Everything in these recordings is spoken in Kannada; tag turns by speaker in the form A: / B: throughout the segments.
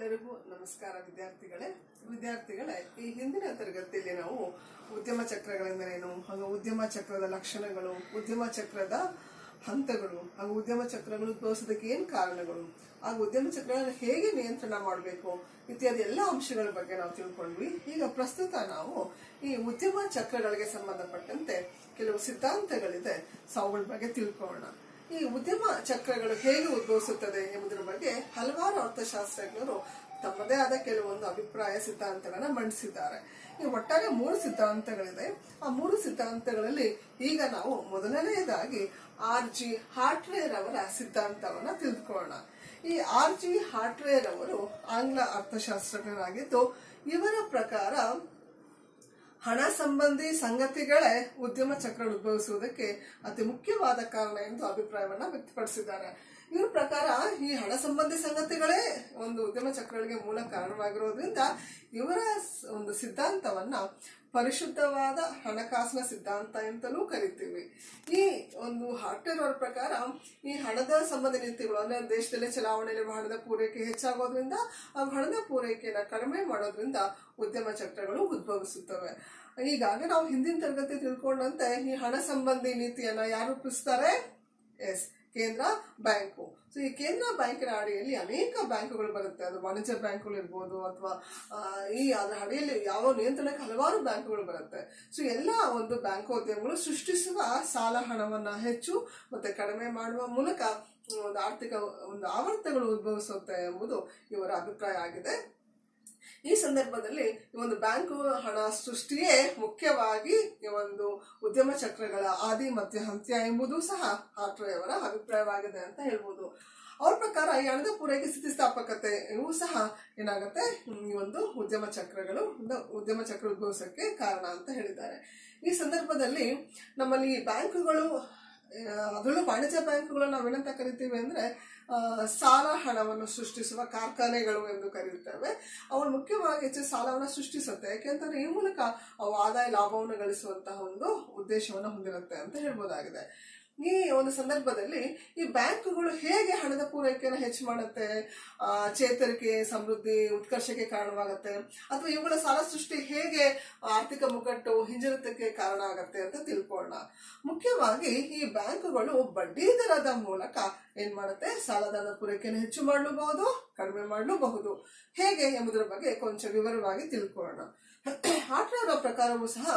A: ಎಲ್ಲರಿಗೂ ನಮಸ್ಕಾರ ವಿದ್ಯಾರ್ಥಿಗಳೇ ವಿದ್ಯಾರ್ಥಿಗಳೇ ಈ ಹಿಂದಿನ ತರಗತಿಯಲ್ಲಿ ನಾವು ಉದ್ಯಮ ಚಕ್ರಗಳೆಂದರೇನು ಹಾಗೂ ಉದ್ಯಮ ಚಕ್ರದ ಲಕ್ಷಣಗಳು ಉದ್ಯಮ ಚಕ್ರದ ಹಂತಗಳು ಹಾಗೂ ಉದ್ಯಮ ಚಕ್ರಗಳು ಉದ್ಭವಿಸೋದಕ್ಕೆ ಏನು ಕಾರಣಗಳು ಹಾಗೂ ಉದ್ಯಮ ಚಕ್ರಗಳನ್ನು ಹೇಗೆ ನಿಯಂತ್ರಣ ಮಾಡಬೇಕು ಇತ್ಯಾದಿ ಎಲ್ಲ ಅಂಶಗಳ ಬಗ್ಗೆ ನಾವು ತಿಳ್ಕೊಂಡ್ವಿ ಈಗ ಪ್ರಸ್ತುತ ನಾವು ಈ ಉದ್ಯಮ ಚಕ್ರಗಳಿಗೆ ಸಂಬಂಧಪಟ್ಟಂತೆ ಕೆಲವು ಸಿದ್ಧಾಂತಗಳಿದೆ ಸೊ ಅವುಗಳ ಬಗ್ಗೆ ತಿಳ್ಕೊಳ್ಳೋಣ ಈ ಉದ್ಯಮ ಚಕ್ರಗಳು ಹೇಗೆ ಉದ್ಭವಿಸುತ್ತದೆ ಎಂಬುದರ ಬಗ್ಗೆ ಹಲವಾರು ಅರ್ಥಶಾಸ್ತ್ರಜ್ಞರು ತಮ್ಮದೇ ಆದ ಕೆಲವೊಂದು ಅಭಿಪ್ರಾಯ ಸಿದ್ಧಾಂತಗಳನ್ನ ಮಂಡಿಸಿದ್ದಾರೆ ಈ ಒಟ್ಟಾರೆ ಮೂರು ಸಿದ್ಧಾಂತಗಳಿದೆ ಆ ಮೂರು ಸಿದ್ಧಾಂತಗಳಲ್ಲಿ ಈಗ ನಾವು ಮೊದಲನೆಯದಾಗಿ ಆರ್ ಜಿ ಹಾರ್ಟ್ವೇರ್ ಅವರ ಸಿದ್ಧಾಂತವನ್ನ ತಿಳ್ಕೊಳ್ಳೋಣ ಈ ಆರ್ ಜಿ ಹಾರ್ಟ್ವೇರ್ ಅವರು ಆಂಗ್ಲ ಅರ್ಥಶಾಸ್ತ್ರಜ್ಞರಾಗಿದ್ದು ಇವರ ಪ್ರಕಾರ ಹಣ ಸಂಬಂಧಿ ಸಂಗತಿಗಳೇ ಉದ್ಯಮ ಚಕ್ರ ಉದ್ಭವಿಸುವುದಕ್ಕೆ ಅತಿ ಮುಖ್ಯವಾದ ಕಾರಣ ಎಂದು ಅಭಿಪ್ರಾಯವನ್ನ ವ್ಯಕ್ತಪಡಿಸಿದ್ದಾರೆ ಇವರ ಪ್ರಕಾರ ಈ ಹಣ ಸಂಬಂಧಿ ಸಂಗತಿಗಳೇ ಒಂದು ಉದ್ಯಮ ಚಕ್ರಗಳಿಗೆ ಮೂಲ ಕಾರಣವಾಗಿರೋದ್ರಿಂದ ಇವರ ಸ್- ಒಂದು ಸಿದ್ಧಾಂತವನ್ನ ಪರಿಶುದ್ಧವಾದ ಹಣಕಾಸಿನ ಸಿದ್ಧಾಂತ ಅಂತಲೂ ಕರಿತೀವಿ ಈ ಒಂದು ಹಾರ್ಟರ್ ಅವರ ಪ್ರಕಾರ ಈ ಹಣದ ಸಂಬಂಧಿ ನೀತಿಗಳು ಅಂದ್ರೆ ದೇಶದಲ್ಲಿ ಚಲಾವಣೆಯಲ್ಲಿ ಹಣದ ಪೂರೈಕೆ ಹೆಚ್ಚಾಗೋದ್ರಿಂದ ಆ ಹಣದ ಪೂರೈಕೆಯನ್ನು ಕಡಿಮೆ ಮಾಡೋದ್ರಿಂದ ಉದ್ಯಮ ಚಕ್ರಗಳು ಉದ್ಭವಿಸುತ್ತವೆ ಈಗಾಗಲೇ ನಾವು ಹಿಂದಿನ ತರಗತಿ ತಿಳ್ಕೊಂಡಂತೆ ಈ ಹಣ ಸಂಬಂಧಿ ನೀತಿಯನ್ನ ಯಾರು ರೂಪಿಸ್ತಾರೆ ಎಸ್ ಕೇಂದ್ರ ಬ್ಯಾಂಕು ಸೊ ಈ ಕೇಂದ್ರ ಬ್ಯಾಂಕಿನ ಅಡಿಯಲ್ಲಿ ಅನೇಕ ಬ್ಯಾಂಕುಗಳು ಬರುತ್ತೆ ಅದು ವಾಣಿಜ್ಯ ಬ್ಯಾಂಕುಗಳು ಇರ್ಬೋದು ಅಥವಾ ಈ ಅದರ ಅಡಿಯಲ್ಲಿ ಯಾವ ನಿಯಂತ್ರಣಕ್ಕೆ ಹಲವಾರು ಬ್ಯಾಂಕುಗಳು ಬರುತ್ತೆ ಸೊ ಎಲ್ಲ ಒಂದು ಬ್ಯಾಂಕೋದ್ಯಮಗಳು ಸೃಷ್ಟಿಸುವ ಸಾಲ ಹಣವನ್ನ ಹೆಚ್ಚು ಮತ್ತೆ ಕಡಿಮೆ ಮಾಡುವ ಮೂಲಕ ಒಂದು ಆರ್ಥಿಕ ಒಂದು ಆವರ್ತಗಳು ಉದ್ಭವಿಸುತ್ತೆ ಎಂಬುದು ಇವರ ಅಭಿಪ್ರಾಯ ಆಗಿದೆ ಈ ಸಂದರ್ಭದಲ್ಲಿ ಈ ಒಂದು ಬ್ಯಾಂಕು ಹಣ ಸೃಷ್ಟಿಯೇ ಮುಖ್ಯವಾಗಿ ಈ ಒಂದು ಉದ್ಯಮ ಚಕ್ರಗಳ ಆದಿ ಮಧ್ಯ ಅಂತ್ಯ ಎಂಬುದು ಸಹ ಹಾಟ್ರೆ ಅವರ ಅಭಿಪ್ರಾಯವಾಗಿದೆ ಅಂತ ಹೇಳ್ಬೋದು ಅವ್ರ ಪ್ರಕಾರ ಈ ಹಣದ ಪೂರೈಕೆ ಸ್ಥಿತಿಸ್ಥಾಪಕತೆ ಇವು ಸಹ ಏನಾಗುತ್ತೆ ಹ್ಮ್, ಈ ಒಂದು ಉದ್ಯಮ ಚಕ್ರಗಳು ಒಂದು ಉದ್ಯಮ ಚಕ್ರ ಉದ್ಭವಿಸಕ್ಕೆ ಕಾರಣ ಅಂತ ಹೇಳಿದ್ದಾರೆ ಈ ಸಂದರ್ಭದಲ್ಲಿ ನಮ್ಮಲ್ಲಿ ಬ್ಯಾಂಕುಗಳು ಆ, ಅದರಲ್ಲೂ ವಾಣಿಜ್ಯ ಬ್ಯಾಂಕುಗಳು ನಾವೇನಂತ ಕರಿತೀವಿ ಅಂದ್ರೆ ಆ, ಸಾಲ ಹಣವನ್ನು ಸೃಷ್ಟಿಸುವ ಕಾರ್ಖಾನೆಗಳು ಎಂದು ಕರೆಯುತ್ತೇವೆ ಅವು ಮುಖ್ಯವಾಗಿ ಹೆಚ್ಚು ಸಾಲವನ್ನು ಸೃಷ್ಟಿಸುತ್ತೆ ಯಾಕೆಂತಂದ್ರೆ ಈ ಮೂಲಕ ಅವು ಆದಾಯ ಲಾಭವನ್ನು ಗಳಿಸುವಂತಹ ಒಂದು ಉದ್ದೇಶವನ್ನು ಹೊಂದಿರುತ್ತೆ ಅಂತ ಹೇಳ್ಬೋದಾಗಿದೆ ಈ ಒಂದು ಸಂದರ್ಭದಲ್ಲಿ ಈ ಬ್ಯಾಂಕುಗಳು ಹೇಗೆ ಹಣದ ಪೂರೈಕೆಯನ್ನು ಹೆಚ್ಚು ಮಾಡುತ್ತೆ ಆ, ಚೇತರಿಕೆ ಸಮೃದ್ಧಿ ಉತ್ಕರ್ಷಕ್ಕೆ ಕಾರಣವಾಗುತ್ತೆ ಅಥವಾ ಇವುಗಳ ಸಾಲ ಸೃಷ್ಟಿ ಹೇಗೆ ಆರ್ಥಿಕ ಮುಗ್ಗಟ್ಟು ಹಿಂಜರಿತಕ್ಕೆ ಕಾರಣ ಆಗುತ್ತೆ ಅಂತ ತಿಳ್ಕೊಳ್ಳೋಣ ಮುಖ್ಯವಾಗಿ ಈ ಬ್ಯಾಂಕುಗಳು ಬಡ್ಡಿ ದರದ ಮೂಲಕ ಏನ್ ಮಾಡುತ್ತೆ ಸಾಲದ ಪೂರೈಕೆಯನ್ನು ಹೆಚ್ಚು ಮಾಡಲೂಬಹುದು ಕಡಿಮೆ ಮಾಡಲೂಬಹುದು ಹೇಗೆ ಎಂಬುದರ ಬಗ್ಗೆ ಕೊಂಚ ವಿವರವಾಗಿ ತಿಳ್ಕೊಳ್ಳೋಣ ಆಟದ ಪ್ರಕಾರವೂ ಸಹ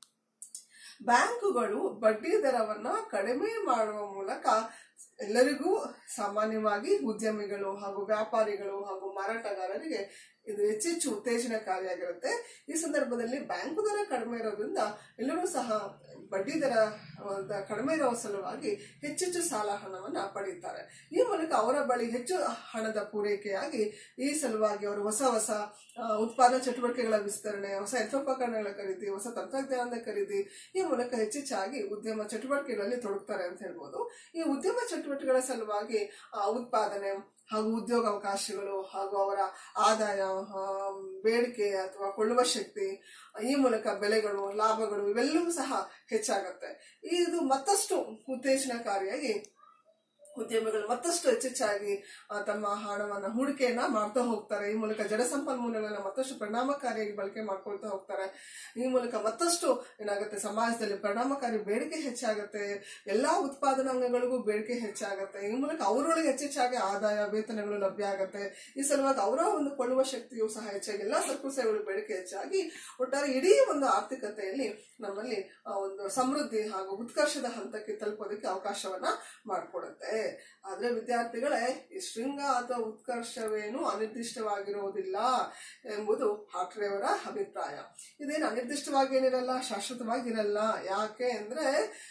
A: ಬ್ಯಾಂಕುಗಳು ಬಡ್ಡಿ ದರವನ್ನ ಕಡಿಮೆ ಮಾಡುವ ಮೂಲಕ ಎಲ್ಲರಿಗೂ ಸಾಮಾನ್ಯವಾಗಿ ಉದ್ಯಮಿಗಳು ಹಾಗೂ ವ್ಯಾಪಾರಿಗಳು ಹಾಗೂ ಮಾರಾಟಗಾರರಿಗೆ ಇದು ಹೆಚ್ಚೆಚ್ಚು ಉತ್ತೇಜನಕಾರಿಯಾಗಿರುತ್ತೆ ಈ ಸಂದರ್ಭದಲ್ಲಿ ಬ್ಯಾಂಕು ದರ ಕಡಿಮೆ ಇರೋದ್ರಿಂದ ಎಲ್ಲರೂ ಸಹ ಬಡ್ಡಿ ದರ ಒಂದು ಕಡಿಮೆ ಇರುವ ಸಲುವಾಗಿ ಹೆಚ್ಚೆಚ್ಚು ಸಾಲ ಹಣವನ್ನ ಪಡೆಯುತ್ತಾರೆ ಈ ಮೂಲಕ ಅವರ ಬಳಿ ಹೆಚ್ಚು ಹಣದ ಪೂರೈಕೆಯಾಗಿ ಈ ಸಲುವಾಗಿ ಅವರು ಹೊಸ ಹೊಸ ಆ, ಉತ್ಪಾದನಾ ಚಟುವಟಿಕೆಗಳ ವಿಸ್ತರಣೆ ಹೊಸ ಯಂತ್ರೋಪಕರಣಗಳ ಖರೀದಿ ಹೊಸ ತಂತ್ರಜ್ಞಾನದ ಖರೀದಿ ಈ ಮೂಲಕ ಹೆಚ್ಚೆಚ್ಚಾಗಿ ಉದ್ಯಮ ಚಟುವಟಿಕೆಗಳಲ್ಲಿ ತೊಡಗ್ತಾರೆ ಅಂತ ಹೇಳ್ಬೋದು ಈ ಉದ್ಯಮ ಚಟುವಟಿಕೆಗಳ ಸಲುವಾಗಿ ಆ, ಉತ್ಪಾದನೆ ಹಾಗೂ ಉದ್ಯೋಗ ಅವಕಾಶಗಳು ಹಾಗೂ ಅವರ ಆದಾಯ ಆ, ಬೇಡಿಕೆ ಅಥವಾ ಕೊಳ್ಳುವ ಶಕ್ತಿ ಈ ಮೂಲಕ ಬೆಲೆಗಳು ಲಾಭಗಳು ಇವೆಲ್ಲವೂ ಸಹ ಹೆಚ್ಚಾಗುತ್ತೆ ಇದು ಮತ್ತಷ್ಟು ಉತ್ತೇಜನಕಾರಿಯಾಗಿ ಉದ್ಯಮಿಗಳು ಮತ್ತಷ್ಟು ಹೆಚ್ಚೆಚ್ಚಾಗಿ ಆ, ತಮ್ಮ ಹಣವನ್ನ ಹೂಡಿಕೆಯನ್ನ ಮಾಡ್ತಾ ಹೋಗ್ತಾರೆ ಈ ಮೂಲಕ ಜಡ ಸಂಪನ್ಮೂಲಗಳನ್ನ ಮತ್ತಷ್ಟು ಪರಿಣಾಮಕಾರಿಯಾಗಿ ಬಳಕೆ ಮಾಡ್ಕೊಳ್ತಾ ಹೋಗ್ತಾರೆ ಈ ಮೂಲಕ ಮತ್ತಷ್ಟು ಏನಾಗುತ್ತೆ ಸಮಾಜದಲ್ಲಿ ಪರಿಣಾಮಕಾರಿ ಬೇಡಿಕೆ ಹೆಚ್ಚಾಗುತ್ತೆ ಎಲ್ಲಾ ಉತ್ಪಾದನಾ ಅಂಗಗಳಿಗೂ ಬೇಡಿಕೆ ಹೆಚ್ಚಾಗುತ್ತೆ ಈ ಮೂಲಕ ಅವರೊಳಗೆ ಹೆಚ್ಚೆಚ್ಚಾಗಿ ಆದಾಯ ವೇತನಗಳು ಲಭ್ಯ ಆಗುತ್ತೆ ಈ ಸಲುವಾಗಿ ಅವರ ಒಂದು ಕೊಳ್ಳುವ ಶಕ್ತಿಯು ಸಹ ಹೆಚ್ಚಾಗಿ ಎಲ್ಲಾ ಸರಕು ಸೇವೆಗಳು ಬೇಡಿಕೆ ಹೆಚ್ಚಾಗಿ ಒಟ್ಟಾರೆ ಇಡೀ ಒಂದು ಆರ್ಥಿಕತೆಯಲ್ಲಿ ನಮ್ಮಲ್ಲಿ ಆ, ಒಂದು ಸಮೃದ್ಧಿ ಹಾಗೂ ಉತ್ಕರ್ಷದ ಹಂತಕ್ಕೆ ತಲುಪೋದಕ್ಕೆ ಅವಕಾಶವನ್ನ ಮಾಡಿಕೊಡುತ್ತೆ ಆದ್ರೆ ವಿದ್ಯಾರ್ಥಿಗಳೇ ಈ ಶೃಂಗ ಅಥವಾ ಉತ್ಕರ್ಷವೇನು ಅನಿರ್ದಿಷ್ಟವಾಗಿರುವುದಿಲ್ಲ ಎಂಬುದು ಹಾಟ್ರೆಯವರ ಅಭಿಪ್ರಾಯ ಇದೇನು ಅನಿರ್ದಿಷ್ಟವಾಗಿ ಏನಿರಲ್ಲ ಶಾಶ್ವತವಾಗಿರಲ್ಲ ಯಾಕೆ ಅಂದ್ರೆ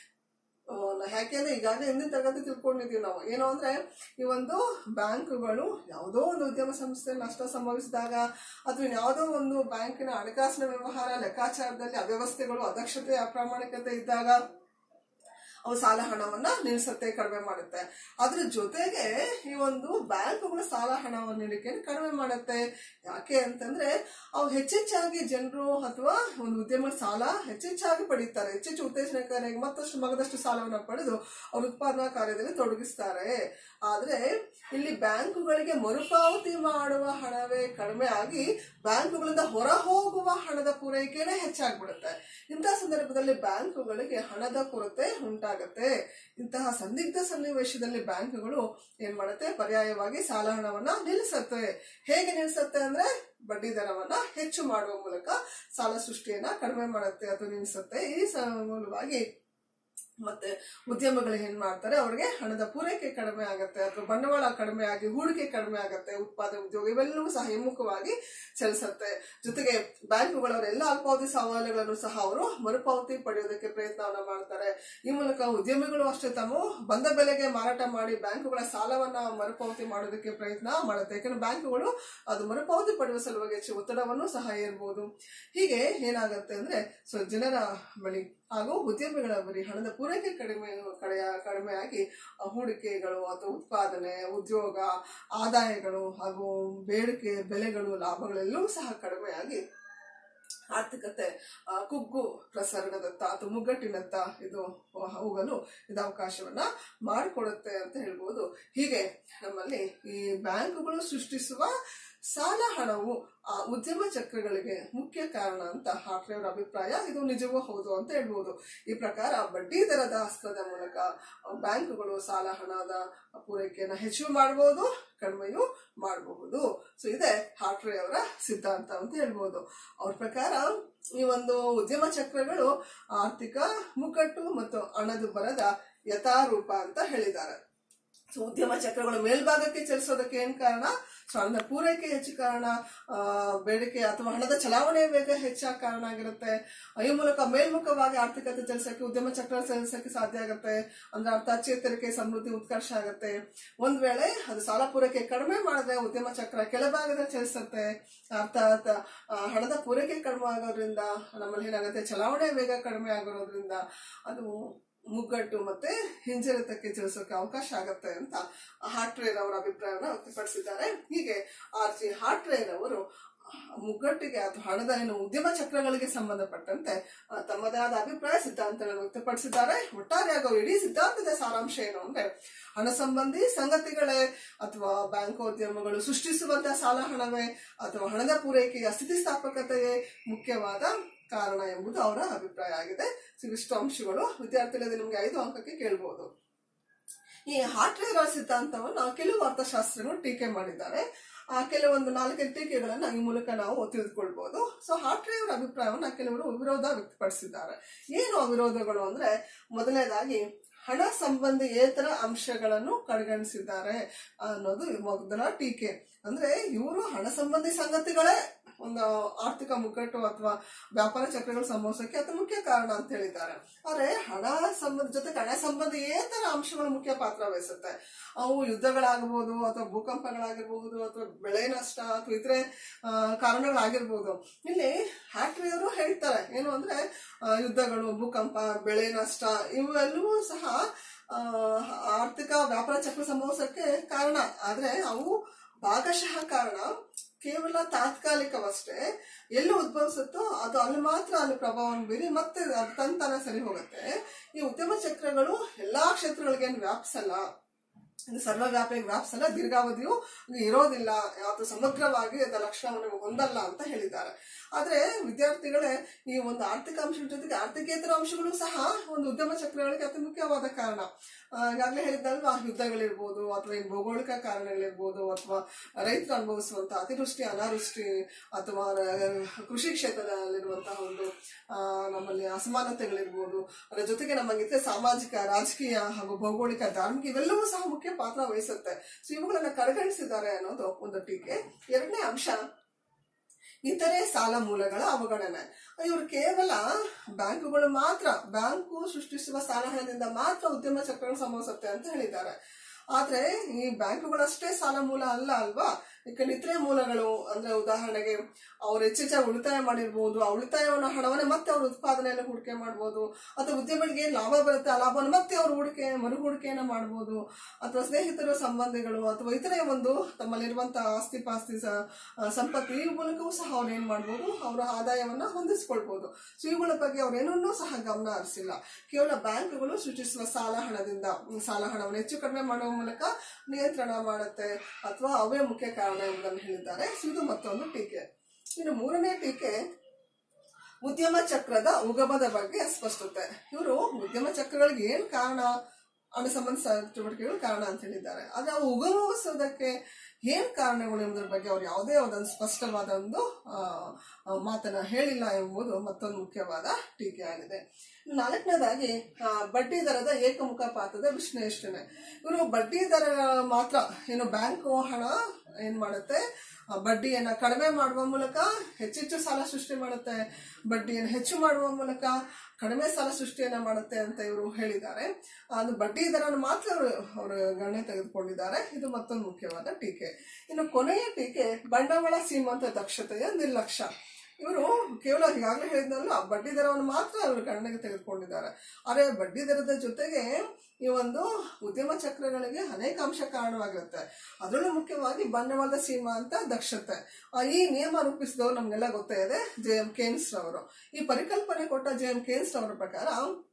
A: ಆ, ಯಾಕೆಂದ್ರೆ ಈಗಾಗಲೇ ಹಿಂದಿನ ತರಗತಿ ತಿಳ್ಕೊಂಡಿದೀವಿ ನಾವು ಏನು ಅಂದ್ರೆ ಈ ಒಂದು ಬ್ಯಾಂಕುಗಳು ಯಾವುದೋ ಒಂದು ಉದ್ಯಮ ಸಂಸ್ಥೆ ನಷ್ಟ ಸಂಭವಿಸಿದಾಗ ಅಥವಾ ಯಾವುದೋ ಒಂದು ಬ್ಯಾಂಕಿನ ಹಣಕಾಸಿನ ವ್ಯವಹಾರ ಲೆಕ್ಕಾಚಾರದಲ್ಲಿ ಅವ್ಯವಸ್ಥೆಗಳು ಅದಕ್ಷತೆ ಅಪ್ರಾಮಾಣಿಕತೆ ಇದ್ದಾಗ ಅವು ಸಾಲ ಹಣವನ್ನ ನಿಲ್ಲಿಸುತ್ತೆ ಕಡಿಮೆ ಮಾಡುತ್ತೆ ಅದ್ರ ಜೊತೆಗೆ ಈ ಒಂದು ಬ್ಯಾಂಕುಗಳು ಸಾಲ ಹಣವನ್ನು ನೀಡಿಕೆಯನ್ನು ಕಡಿಮೆ ಮಾಡುತ್ತೆ ಯಾಕೆ ಅಂತಂದ್ರೆ ಅವು ಹೆಚ್ಚೆಚ್ಚಾಗಿ ಜನರು ಅಥವಾ ಒಂದು ಉದ್ಯಮ ಸಾಲ ಹೆಚ್ಚೆಚ್ಚಾಗಿ ಪಡೀತಾರೆ ಹೆಚ್ಚೆಚ್ಚು ಉತ್ತೇಜನಕಾರಿಯಾಗಿ ಮತ್ತಷ್ಟು ಮಗದಷ್ಟು ಸಾಲವನ್ನು ಪಡೆದು ಅವ್ರ ಉತ್ಪಾದನಾ ಕಾರ್ಯದಲ್ಲಿ ತೊಡಗಿಸ್ತಾರೆ ಆದ್ರೆ ಇಲ್ಲಿ ಬ್ಯಾಂಕುಗಳಿಗೆ ಮರುಪಾವತಿ ಮಾಡುವ ಹಣವೇ ಕಡಿಮೆ ಆಗಿ ಬ್ಯಾಂಕುಗಳಿಂದ ಹೊರ ಹೋಗುವ ಹಣದ ಪೂರೈಕೆನೇ ಹೆಚ್ಚಾಗ್ಬಿಡುತ್ತೆ ಇಂತಹ ಸಂದರ್ಭದಲ್ಲಿ ಬ್ಯಾಂಕುಗಳಿಗೆ ಹಣದ ಕೊರತೆ ಉಂಟಾಗತ್ತೆ ಇಂತಹ ಸಂದಿಗ್ಧ ಸನ್ನಿವೇಶದಲ್ಲಿ ಬ್ಯಾಂಕುಗಳು ಏನ್ ಮಾಡುತ್ತೆ ಪರ್ಯಾಯವಾಗಿ ಸಾಲ ಹಣವನ್ನ ನಿಲ್ಲಿಸತ್ತೆ ಹೇಗೆ ನಿಲ್ಲಿಸತ್ತೆ ಅಂದ್ರೆ ಬಡ್ಡಿ ದರವನ್ನ ಹೆಚ್ಚು ಮಾಡುವ ಮೂಲಕ ಸಾಲ ಸೃಷ್ಟಿಯನ್ನ ಕಡಿಮೆ ಮಾಡುತ್ತೆ ಅಥವಾ ನಿಲ್ಲಿಸುತ್ತೆ ಈ ಸ- ಮೂಲವಾಗಿ ಮತ್ತೆ ಉದ್ಯಮಗಳು ಏನ್ ಮಾಡ್ತಾರೆ ಅವ್ರಿಗೆ ಹಣದ ಪೂರೈಕೆ ಕಡಿಮೆ ಆಗುತ್ತೆ ಅಥವಾ ಬಂಡವಾಳ ಕಡಿಮೆ ಆಗಿ ಹೂಡಿಕೆ ಕಡಿಮೆ ಆಗುತ್ತೆ ಉತ್ಪಾದನೆ ಉದ್ಯೋಗ ಇವೆಲ್ಲವೂ ಸಹ ಹಿಮ್ಮುಖವಾಗಿ ಚಲಿಸುತ್ತೆ ಜೊತೆಗೆ ಬ್ಯಾಂಕುಗಳು ಅವರ ಎಲ್ಲ ಅಲ್ಪಾವಧಿ ಸವಾಲುಗಳನ್ನು ಸಹ ಅವರು ಮರುಪಾವತಿ ಪಡೆಯೋದಕ್ಕೆ ಪ್ರಯತ್ನವನ್ನ ಮಾಡ್ತಾರೆ ಈ ಮೂಲಕ ಉದ್ಯಮಿಗಳು ಅಷ್ಟೇ ತಾವು ಬಂದ ಬೆಲೆಗೆ ಮಾರಾಟ ಮಾಡಿ ಬ್ಯಾಂಕುಗಳ ಸಾಲವನ್ನ ಮರುಪಾವತಿ ಮಾಡೋದಕ್ಕೆ ಪ್ರಯತ್ನ ಮಾಡುತ್ತೆ ಯಾಕಂದ್ರೆ ಬ್ಯಾಂಕುಗಳು ಅದು ಮರುಪಾವತಿ ಪಡೆಯುವ ಸಲುವಾಗಿ ಹೆಚ್ಚು ಒತ್ತಡವನ್ನು ಸಹ ಏರ್ಬೋದು ಹೀಗೆ ಏನಾಗುತ್ತೆ ಅಂದ್ರೆ ಸೊ ಜನರ ಬಳಿ ಹಾಗೂ ಉದ್ಯಮಿಗಳ ಬಳಿ ಹಣದ ಪೂರೈಕೆ ಕಡಿಮೆ ಕಡೆಯ ಕಡಿಮೆ ಆಗಿ ಆ, ಹೂಡಿಕೆಗಳು ಅಥವಾ ಉತ್ಪಾದನೆ ಉದ್ಯೋಗ ಆದಾಯಗಳು ಹಾಗೂ ಬೇಡಿಕೆ ಬೆಲೆಗಳು ಲಾಭಗಳೆಲ್ಲವೂ ಸಹ ಕಡಿಮೆ ಆಗಿ ಆರ್ಥಿಕತೆ ಆ, ಕುಗ್ಗು ಪ್ರಸರಣದತ್ತ ಅಥವಾ ಮುಗ್ಗಟ್ಟಿನತ್ತ ಇದು ಹೋಗಲು ಇದು ಅವಕಾಶವನ್ನ ಮಾಡಿಕೊಡುತ್ತೆ ಅಂತ ಹೇಳ್ಬೋದು ಹೀಗೆ ನಮ್ಮಲ್ಲಿ ಈ ಬ್ಯಾಂಕುಗಳು ಸೃಷ್ಟಿಸುವ ಸಾಲ ಹಣವು ಆ ಉದ್ಯಮ ಚಕ್ರಗಳಿಗೆ ಮುಖ್ಯ ಕಾರಣ ಅಂತ ಹಾಟ್ರೆ ಅವರ ಅಭಿಪ್ರಾಯ ಇದು ನಿಜವೂ ಹೌದು ಅಂತ ಹೇಳ್ಬೋದು ಈ ಪ್ರಕಾರ ಬಡ್ಡಿ ದರದ ಅಸ್ತ್ರದ ಮೂಲಕ ಬ್ಯಾಂಕುಗಳು ಸಾಲ ಹಣದ ಪೂರೈಕೆಯನ್ನ ಹೆಚ್ಚು ಮಾಡಬಹುದು ಕಡಿಮೆಯೂ ಮಾಡಬಹುದು ಸೊ ಇದೆ ಹಾಟ್ರೆ ಅವರ ಸಿದ್ಧಾಂತ ಅಂತ ಹೇಳ್ಬೋದು ಅವ್ರ ಪ್ರಕಾರ ಈ ಒಂದು ಉದ್ಯಮ ಚಕ್ರಗಳು ಆರ್ಥಿಕ ಮುಕ್ಕಟ್ಟು ಮತ್ತು ಹಣದುಬ್ಬರದ ಯಥಾರೂಪ ಅಂತ ಹೇಳಿದ್ದಾರೆ ಸೊ ಉದ್ಯಮ ಚಕ್ರಗಳು ಮೇಲ್ಭಾಗಕ್ಕೆ ಚಲಿಸೋದಕ್ಕೆ ಏನ್ ಕಾರಣ ಸೊ ಹಣದ ಪೂರೈಕೆ ಹೆಚ್ಚು ಕಾರಣ ಆ, ಬೇಡಿಕೆ ಅಥವಾ ಹಣದ ಚಲಾವಣೆ ವೇಗ ಹೆಚ್ಚಾಗ ಕಾರಣ ಆಗಿರುತ್ತೆ ಈ ಮೂಲಕ ಮೇಲ್ಮುಖವಾಗಿ ಆರ್ಥಿಕತೆ ಚಲಿಸಕ್ಕೆ ಉದ್ಯಮ ಚಕ್ರ ಚಲಿಸಕ್ಕೆ ಸಾಧ್ಯ ಆಗುತ್ತೆ ಅಂದ್ರೆ ಅರ್ಥ ಚೇತರಿಕೆ ಸಮೃದ್ಧಿ ಉತ್ಕರ್ಷ ಆಗುತ್ತೆ ಒಂದ್ ವೇಳೆ ಅದು ಸಾಲ ಪೂರೈಕೆ ಕಡಿಮೆ ಮಾಡಿದ್ರೆ ಉದ್ಯಮ ಚಕ್ರ ಕೆಳಭಾಗದಲ್ಲಿ ಚಲಿಸುತ್ತೆ ಅರ್ಥಾತ್ ಆ, ಹಣದ ಪೂರೈಕೆ ಕಡಿಮೆ ಆಗೋದ್ರಿಂದ ನಮ್ಮಲ್ಲಿ ಏನಾಗುತ್ತೆ ಚಲಾವಣೆ ವೇಗ ಕಡಿಮೆ ಆಗಿರೋದ್ರಿಂದ ಅದು ಮುಗ್ಗಟ್ಟು ಮತ್ತೆ ಹಿಂಜರಿತಕ್ಕೆ ಚಲಿಸೋಕೆ ಅವಕಾಶ ಆಗತ್ತೆ ಅಂತ ಹಾಟ್ರೇರ್ ಅವರ ಅಭಿಪ್ರಾಯವನ್ನ ವ್ಯಕ್ತಪಡಿಸಿದ್ದಾರೆ ಹೀಗೆ ಆರ್ ಜಿ ಹಾಟ್ರೇರ್ ಅವರು ಮುಗ್ಗಟ್ಟಿಗೆ ಅಥವಾ ಹಣದ ಏನು ಉದ್ಯಮ ಚಕ್ರಗಳಿಗೆ ಸಂಬಂಧಪಟ್ಟಂತೆ ಆ, ತಮ್ಮದೇ ಆದ ಅಭಿಪ್ರಾಯ ಸಿದ್ಧಾಂತಗಳನ್ನು ವ್ಯಕ್ತಪಡಿಸಿದ್ದಾರೆ ಒಟ್ಟಾರೆಯಾಗಿ ಅವ್ರ ಇಡೀ ಸಿದ್ಧಾಂತದ ಸಾರಾಂಶ ಏನು ಅಂದ್ರೆ ಹಣ ಸಂಬಂಧಿ ಸಂಗತಿಗಳೇ ಅಥವಾ ಬ್ಯಾಂಕೋದ್ಯಮಗಳು ಸೃಷ್ಟಿಸುವಂತಹ ಸಾಲ ಹಣವೇ ಅಥವಾ ಹಣದ ಪೂರೈಕೆಯ ಸ್ಥಿತಿಸ್ಥಾಪಕತೆಯೇ ಮುಖ್ಯವಾದ ಕಾರಣ ಎಂಬುದು ಅವರ ಅಭಿಪ್ರಾಯ ಆಗಿದೆ ಸೊ ಇವಿಷ್ಟು ಅಂಶಗಳು ವಿದ್ಯಾರ್ಥಿಗಳಲ್ಲಿ ನಿಮ್ಗೆ ಐದು ಅಂಕಕ್ಕೆ ಕೇಳ್ಬೋದು ಈ ಹಾಟ್ರೇರ ಸಿದ್ಧಾಂತವನ್ನು ಕೆಲವು ಅರ್ಥಶಾಸ್ತ್ರಗಳು ಟೀಕೆ ಮಾಡಿದ್ದಾರೆ ಆ ಕೆಲವೊಂದು ನಾಲ್ಕೈದು ಟೀಕೆಗಳನ್ನ ಈ ಮೂಲಕ ನಾವು ತಿಳಿದುಕೊಳ್ಬಹುದು ಸೊ ಹಾಟ್ರೇಯವರ ಅಭಿಪ್ರಾಯವನ್ನ ಕೆಲವರು ವಿರೋಧ ವ್ಯಕ್ತಪಡಿಸಿದ್ದಾರೆ ಏನು ಆ ವಿರೋಧಗಳು ಅಂದ್ರೆ ಮೊದಲನೇದಾಗಿ ಹಣ ಸಂಬಂಧಿಯೇತರ ಅಂಶಗಳನ್ನು ಕಡೆಗಣಿಸಿದ್ದಾರೆ ಅನ್ನೋದು ಮೊದಲ ಟೀಕೆ ಅಂದ್ರೆ ಇವರು ಹಣ ಸಂಬಂಧಿ ಸಂಗತಿಗಳೇ ಒಂದು ಆರ್ಥಿಕ ಮುಗ್ಗಟ್ಟು ಅಥವಾ ವ್ಯಾಪಾರ ಚಕ್ರಗಳು ಸಂಭವಿಸಕ್ಕೆ ಅತಿ ಮುಖ್ಯ ಕಾರಣ ಅಂತ ಹೇಳಿದ್ದಾರೆ ಆದ್ರೆ ಹಣ ಸಂಬಂಧ ಜೊತೆಗೆ ಹಣ ಸಂಬಂಧಿಯೇತರ ಅಂಶಗಳು ಮುಖ್ಯ ಪಾತ್ರ ವಹಿಸುತ್ತೆ ಅವು ಯುದ್ಧಗಳಾಗಬಹುದು ಅಥವಾ ಭೂಕಂಪಗಳಾಗಿರ್ಬಹುದು ಅಥವಾ ಬೆಳೆ ನಷ್ಟ ಅಥವಾ ಇತರೆ ಆ, ಕಾರಣಗಳಾಗಿರ್ಬೋದು ಇಲ್ಲಿ ಹ್ಯಾಟ್ರಿಯವರು ಹೇಳ್ತಾರೆ ಏನು ಅಂದ್ರೆ ಆ, ಯುದ್ಧಗಳು ಭೂಕಂಪ ಬೆಳೆ ನಷ್ಟ ಇವೆಲ್ಲವೂ ಸಹ ಆ, ಆರ್ಥಿಕ ವ್ಯಾಪಾರ ಚಕ್ರ ಸಂಭವಿಸಕ್ಕೆ ಕಾರಣ ಆದ್ರೆ ಅವು ಭಾಗಶಃ ಕಾರಣ ಕೇವಲ ತಾತ್ಕಾಲಿಕವಷ್ಟೇ ಎಲ್ಲಿ ಉದ್ಭವಿಸುತ್ತೋ ಅದು ಅಲ್ಲಿ ಮಾತ್ರ ಅಲ್ಲಿ ಪ್ರಭಾವವನ್ನು ಬೀರಿ ಮತ್ತೆ ಅದು ತಂತನ ಸರಿ ಹೋಗುತ್ತೆ ಈ ಉದ್ಯಮ ಚಕ್ರಗಳು ಎಲ್ಲಾ ಕ್ಷೇತ್ರಗಳಿಗೆ ವ್ಯಾಪಿಸಲ್ಲ ಇದು ಸರ್ವವ್ಯಾಪಿ ವ್ಯಾಪಿಸಲ್ಲ ದೀರ್ಘಾವಧಿಯು ಇರೋದಿಲ್ಲ ಯಾವುದು ಸಮಗ್ರವಾಗಿ ಅದರ ಲಕ್ಷಣವನ್ನು ಹೊಂದಲ್ಲ ಅಂತ ಹೇಳಿದ್ದಾರೆ ಆದ್ರೆ ವಿದ್ಯಾರ್ಥಿಗಳೇ ಈ ಒಂದು ಆರ್ಥಿಕ ಅಂಶದ ಜೊತೆಗೆ ಆರ್ಥಿಕೇತರ ಅಂಶಗಳು ಸಹ ಒಂದು ಉದ್ಯಮ ಚಕ್ರಗಳಿಗೆ ಅತಿ ಮುಖ್ಯವಾದ ಕಾರಣ ಆ, ಈಗಾಗಲೇ ಹೇಳಿದ್ದಲ್ವಾ ಯುದ್ಧಗಳಿರ್ಬೋದು ಅಥವಾ ಈ ಭೌಗೋಳಿಕ ಕಾರಣಗಳಿರ್ಬೋದು ಅಥವಾ ರೈತರು ಅನುಭವಿಸುವಂತಹ ಅತಿವೃಷ್ಟಿ ಅನಾವೃಷ್ಟಿ ಅಥವಾ ಆ, ಕೃಷಿ ಕ್ಷೇತ್ರದಲ್ಲಿರುವಂತಹ ಒಂದು ಆ, ನಮ್ಮಲ್ಲಿ ಅಸಮಾನತೆಗಳಿರ್ಬೋದು ಅದರ ಜೊತೆಗೆ ನಮ್ಮ ಇತರ ಸಾಮಾಜಿಕ ರಾಜಕೀಯ ಹಾಗೂ ಭೌಗೋಳಿಕ ಧಾರ್ಮಿಕ ಇವೆಲ್ಲವೂ ಸಹ ಮುಖ್ಯ ಪಾತ್ರ ವಹಿಸುತ್ತೆ ಸೊ ಇವುಗಳನ್ನ ಕಡೆಗಣಿಸಿದ್ದಾರೆ ಅನ್ನೋದು ಒಂದು ಟೀಕೆ ಎರಡನೇ ಅಂಶ ಇತರೆ ಸಾಲ ಮೂಲಗಳ ಅವಗಣನೆ ಇವರು ಕೇವಲ ಬ್ಯಾಂಕುಗಳು ಮಾತ್ರ ಬ್ಯಾಂಕು ಸೃಷ್ಟಿಸುವ ಸಾಲ ಹಣದಿಂದ ಮಾತ್ರ ಉದ್ಯಮ ಚಕ್ರಗಳು ಸಂಭವಿಸುತ್ತೆ ಅಂತ ಹೇಳಿದ್ದಾರೆ ಆದ್ರೆ ಈ ಬ್ಯಾಂಕುಗಳಷ್ಟೇ ಸಾಲ ಮೂಲ ಅಲ್ಲ ಅಲ್ವಾ ಈಗ ನಿದ್ರೆ ಮೂಲಗಳು ಅಂದ್ರೆ ಉದಾಹರಣೆಗೆ ಅವ್ರು ಹೆಚ್ಚೆಚ್ಚಾಗಿ ಉಳಿತಾಯ ಮಾಡಿರ್ಬೋದು ಆ ಉಳಿತಾಯವನ್ನು ಹಣವನ್ನ ಮತ್ತೆ ಅವ್ರ ಉತ್ಪಾದನೆಯಲ್ಲಿ ಹೂಡಿಕೆ ಮಾಡ್ಬೋದು ಅಥವಾ ಉದ್ಯಮಿಗಳಿಗೆ ಏನ್ ಲಾಭ ಬರುತ್ತೆ ಆ ಲಾಭವನ್ನು ಮತ್ತೆ ಅವ್ರು ಹೂಡಿಕೆ ಮರು ಹೂಡಿಕೆಯನ್ನ ಮಾಡ್ಬೋದು ಅಥವಾ ಸ್ನೇಹಿತರು ಸಂಬಂಧಿಗಳು ಅಥವಾ ಇತರೆ ಒಂದು ತಮ್ಮಲ್ಲಿರುವಂತಹ ಆಸ್ತಿ ಪಾಸ್ತಿ ಸ- ಆ, ಸಂಪತ್ತು ಈ ಮೂಲಕವೂ ಸಹ ಅವ್ರು ಏನ್ ಮಾಡ್ಬೋದು ಅವರ ಆದಾಯವನ್ನ ಹೊಂದಿಸ್ಕೊಳ್ಬೋದು ಸೊ ಇವುಗಳ ಬಗ್ಗೆ ಅವ್ರು ಏನನ್ನೂ ಸಹ ಗಮನ ಹರಿಸಿಲ್ಲ ಕೇವಲ ಬ್ಯಾಂಕ್ಗಳು ಸೃಷ್ಟಿಸುವ ಸಾಲ ಹಣದಿಂದ ಹ್ಮ್, ಸಾಲ ಹಣವನ್ನು ಹೆಚ್ಚು ಕಡಿಮೆ ಮಾಡುವ ಮೂಲಕ ನಿಯಂತ್ರಣ ಮಾಡುತ್ತೆ ಅಥವಾ ಅವೇ ಮುಖ್ಯ ಕಾರಣ ಎಂಬುದನ್ನು ಹೇಳಿದ್ದಾರೆ ಸೊ ಇದು ಮತ್ತೊಂದು ಟೀಕೆ ಇನ್ನು ಮೂರನೇ ಟೀಕೆ ಉದ್ಯಮ ಚಕ್ರದ ಉಗಮದ ಬಗ್ಗೆ ಸ್ಪಷ್ಟತೆ ಇವರು ಉದ್ಯಮ ಚಕ್ರಗಳಿಗೆ ಏನ್ ಕಾರಣ ಅನ್ನೋ ಸಂಬಂಧ ಚಟುವಟಿಕೆಗಳು ಕಾರಣ ಅಂತ ಹೇಳಿದ್ದಾರೆ ಆದ್ರೆ ಅವು ಉಗಮಿಸೋದಕ್ಕೆ ಏನ್ ಕಾರಣಗಳು ಎಂಬುದರ ಬಗ್ಗೆ ಅವ್ರು ಯಾವುದೇ ಒಂದು ಸ್ಪಷ್ಟವಾದ ಒಂದು ಆ, ಆ, ಮಾತನ್ನ ಹೇಳಿಲ್ಲ ಎಂಬುದು ಮತ್ತೊಂದು ಮುಖ್ಯವಾದ ಟೀಕೆ ಆಗಿದೆ ಇನ್ನು ನಾಲ್ಕನೇದಾಗಿ ಆ, ಬಡ್ಡಿ ದರದ ಏಕಮುಖ ಪಾತ್ರದ ವಿಶ್ಲೇಷಣೆ ಇವರು ಬಡ್ಡಿ ದರ ಮಾತ್ರ ಏನು ಬ್ಯಾಂಕು ಹಣ ಏನ್ ಮಾಡುತ್ತೆ ಆ ಬಡ್ಡಿಯನ್ನ ಕಡಿಮೆ ಮಾಡುವ ಮೂಲಕ ಹೆಚ್ಚೆಚ್ಚು ಸಾಲ ಸೃಷ್ಟಿ ಮಾಡುತ್ತೆ ಬಡ್ಡಿಯನ್ನು ಹೆಚ್ಚು ಮಾಡುವ ಮೂಲಕ ಕಡಿಮೆ ಸಾಲ ಸೃಷ್ಟಿಯನ್ನ ಮಾಡುತ್ತೆ ಅಂತ ಇವರು ಹೇಳಿದ್ದಾರೆ ಅದು ಬಡ್ಡಿ ದರವನ್ನು ಮಾತ್ರ ಅವರು ಅವರು ಗಣನೆ ತೆಗೆದುಕೊಂಡಿದ್ದಾರೆ ಇದು ಮತ್ತೊಂದು ಮುಖ್ಯವಾದ ಟೀಕೆ ಇನ್ನು ಕೊನೆಯ ಟೀಕೆ ಬಂಡವಾಳ ಸೀಮಂತ ದಕ್ಷತೆಯ ನಿರ್ಲಕ್ಷ್ಯ ಇವರು ಕೇವಲ ಈಗಾಗಲೇ ಹೇಳಿದ್ನಲ್ಲ ಬಡ್ಡಿ ದರವನ್ನು ಮಾತ್ರ ಅವರು ಗಣನೆಗೆ ತೆಗೆದುಕೊಂಡಿದ್ದಾರೆ ಆದರೆ ಬಡ್ಡಿ ದರದ ಜೊತೆಗೆ ಈ ಒಂದು ಉದ್ಯಮ ಚಕ್ರಗಳಿಗೆ ಅನೇಕ ಅಂಶ ಕಾರಣವಾಗಿರುತ್ತೆ ಅದರಲ್ಲೂ ಮುಖ್ಯವಾಗಿ ಬಂಡವಾಳದ ಸೀಮಾಂತ ದಕ್ಷತೆ ಆ, ಈ ನಿಯಮ ರೂಪಿಸಿದವರು ನಮ್ಗೆಲ್ಲ ಗೊತ್ತೇ ಇದೆ ಜೆ ಎಂ ಕೇನ್ಸ್ ರವರು ಈ ಪರಿಕಲ್ಪನೆ ಕೊಟ್ಟ ಜೆ ಎಂ ಕೇನ್ಸ್ ರವರ ಪ್ರಕಾರ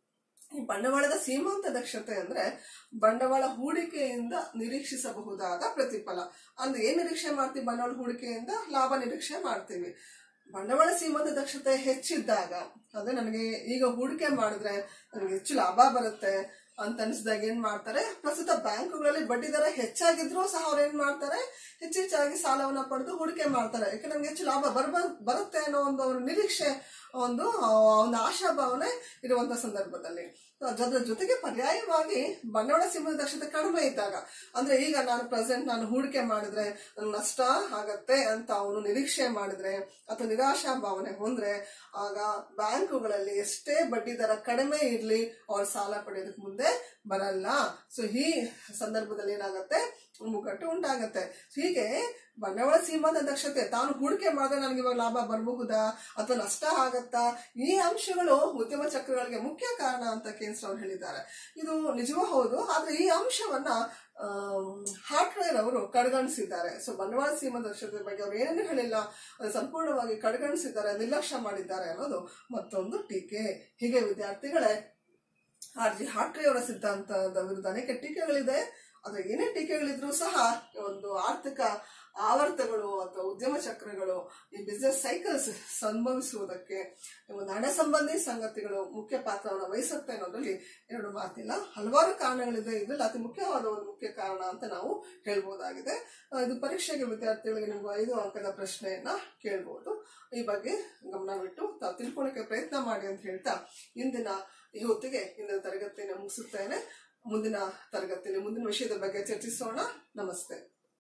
A: ಈ ಬಂಡವಾಳದ ಸೀಮಾಂತ ದಕ್ಷತೆ ಅಂದ್ರೆ ಬಂಡವಾಳ ಹೂಡಿಕೆಯಿಂದ ನಿರೀಕ್ಷಿಸಬಹುದಾದ ಪ್ರತಿಫಲ ಅಂದ್ರೆ ಏನ್ ನಿರೀಕ್ಷೆ ಮಾಡ್ತೀವಿ ಬಂಡವಾಳ ಹೂಡಿಕೆಯಿಂದ ಲಾಭ ನಿರೀಕ್ಷೆ ಮಾಡ್ತೀವಿ ಬಂಡವಾಳ ಸೀಮಾಂತ ದಕ್ಷತೆ ಹೆಚ್ಚಿದ್ದಾಗ ಅದೇ ನನಗೆ ಈಗ ಹೂಡಿಕೆ ಮಾಡಿದ್ರೆ ನನಗೆ ಹೆಚ್ಚು ಲಾಭ ಬರುತ್ತೆ ಅಂತ ಅನಿಸಿದಾಗ ಏನ್ ಮಾಡ್ತಾರೆ ಪ್ರಸ್ತುತ ಬ್ಯಾಂಕುಗಳಲ್ಲಿ ಬಡ್ಡಿ ದರ ಹೆಚ್ಚಾಗಿದ್ರು ಸಹ ಅವ್ರು ಏನ್ ಮಾಡ್ತಾರೆ ಹೆಚ್ಚೆಚ್ಚಾಗಿ ಸಾಲವನ್ನ ಪಡೆದು ಹೂಡಿಕೆ ಮಾಡ್ತಾರೆ ಯಾಕೆ ನಮ್ಗೆ ಹೆಚ್ಚು ಲಾಭ ಬರ್ಬ ಬರುತ್ತೆ ಅನ್ನೋ ಒಂದು ಅವ್ರ ನಿರೀಕ್ಷೆ ಒಂದು ಆ, ಒಂದು ಆಶಾಭಾವನೆ ಇರುವಂತ ಸಂದರ್ಭದಲ್ಲಿ ಅದರ ಜೊತೆಗೆ ಪರ್ಯಾಯವಾಗಿ ಬಂಡವಾಳ ಸೀಮಿತ ದಕ್ಷತೆ ಕಡಿಮೆ ಇದ್ದಾಗ ಅಂದ್ರೆ ಈಗ ನಾನು ಪ್ರೆಸೆಂಟ್ ನಾನು ಹೂಡಿಕೆ ಮಾಡಿದ್ರೆ ನಂಗ್ ನಷ್ಟ ಆಗತ್ತೆ ಅಂತ ಅವನು ನಿರೀಕ್ಷೆ ಮಾಡಿದ್ರೆ ಅಥವಾ ನಿರಾಶಾ ಭಾವನೆ ಹೊಂದ್ರೆ ಆಗ ಬ್ಯಾಂಕುಗಳಲ್ಲಿ ಎಷ್ಟೇ ಬಡ್ಡಿ ದರ ಕಡಿಮೆ ಇರ್ಲಿ ಅವ್ರ ಸಾಲ ಪಡೆಯೋದಕ್ಕೆ ಮುಂದೆ ಬರಲ್ಲ ಸೊ ಈ ಸಂದರ್ಭದಲ್ಲಿ ಏನಾಗತ್ತೆ ಮುಗ್ಗಟ್ಟು ಉಂಟಾಗತ್ತೆ ಹೀಗೆ ಬಂಡವಾಳ ಸೀಮಾಂತ ದಕ್ಷತೆ ತಾನು ಹೂಡಿಕೆ ಮಾಡಿದ್ರೆ ನನಗೆ ಇವಾಗ ಲಾಭ ಬರಬಹುದಾ ಅಥವಾ ನಷ್ಟ ಆಗತ್ತಾ ಈ ಅಂಶಗಳು ಉದ್ಯಮ ಚಕ್ರಗಳಿಗೆ ಮುಖ್ಯ ಕಾರಣ ಅಂತ ಕೇನ್ಸ್ ಅವರು ಹೇಳಿದ್ದಾರೆ ಇದು ನಿಜವೂ ಹೌದು ಆದ್ರೆ ಈ ಅಂಶವನ್ನ ಹಾರ್ಟ್ವೇರ್ ಅವರು ಕಡೆಗಣಿಸಿದ್ದಾರೆ ಸೊ ಬಂಡವಾಳ ಸೀಮಾ ದಕ್ಷತೆ ಬಗ್ಗೆ ಅವರು ಏನೇನು ಹೇಳಿಲ್ಲ ಅದು ಸಂಪೂರ್ಣವಾಗಿ ಕಡೆಗಣಿಸಿದ್ದಾರೆ ನಿರ್ಲಕ್ಷ್ಯ ಮಾಡಿದ್ದಾರೆ ಅನ್ನೋದು ಮತ್ತೊಂದು ಟೀಕೆ ಹೀಗೆ ವಿದ್ಯಾರ್ಥಿಗಳೇ ಆರ್ ಜಿ ಹಾಟ್ರೆ ಅವರ ಸಿದ್ಧಾಂತದ ವಿರುದ್ಧ ಅನೇಕ ಟೀಕೆಗಳಿದೆ ಅದು ಏನೇ ಟೀಕೆಗಳಿದ್ರೂ ಸಹ ಒಂದು ಆರ್ಥಿಕ ಆವರ್ತಗಳು ಅಥವಾ ಉದ್ಯಮ ಚಕ್ರಗಳು ಈ ಬಿಸ್ನೆಸ್ ಸೈಕಲ್ಸ್ ಸಂಭವಿಸುವುದಕ್ಕೆ ಒಂದು ಹಣ ಸಂಬಂಧಿ ಸಂಗತಿಗಳು ಮುಖ್ಯ ಪಾತ್ರವನ್ನು ವಹಿಸುತ್ತೆ ಅನ್ನೋದ್ರಲ್ಲಿ ಎರಡು ಮಾತಿಲ್ಲ ಹಲವಾರು ಕಾರಣಗಳಿದೆ ಇದ್ರಲ್ಲಿ ಅತಿ ಮುಖ್ಯವಾದ ಒಂದು ಮುಖ್ಯ ಕಾರಣ ಅಂತ ನಾವು ಹೇಳ್ಬೋದಾಗಿದೆ ಆ, ಇದು ಪರೀಕ್ಷೆಗೆ ವಿದ್ಯಾರ್ಥಿಗಳಿಗೆ ನಿಮ್ಗೆ ಐದು ಅಂಕದ ಪ್ರಶ್ನೆಯನ್ನ ಕೇಳ್ಬೋದು ಈ ಬಗ್ಗೆ ಗಮನವಿಟ್ಟು ತಾವು ತಿಳ್ಕೊಳ್ಳೋಕೆ ಪ್ರಯತ್ನ ಮಾಡಿ ಅಂತ ಹೇಳ್ತಾ ಇಂದಿನ ಈ ಹೊತ್ತಿಗೆ ಇಂದಿನ ತರಗತಿಯನ್ನು ಮುಗಿಸುತ್ತೇನೆ ಮುಂದಿನ ತರಗತಿಯಲ್ಲಿ ಮುಂದಿನ ವಿಷಯದ ಬಗ್ಗೆ ಚರ್ಚಿಸೋಣ ನಮಸ್ತೆ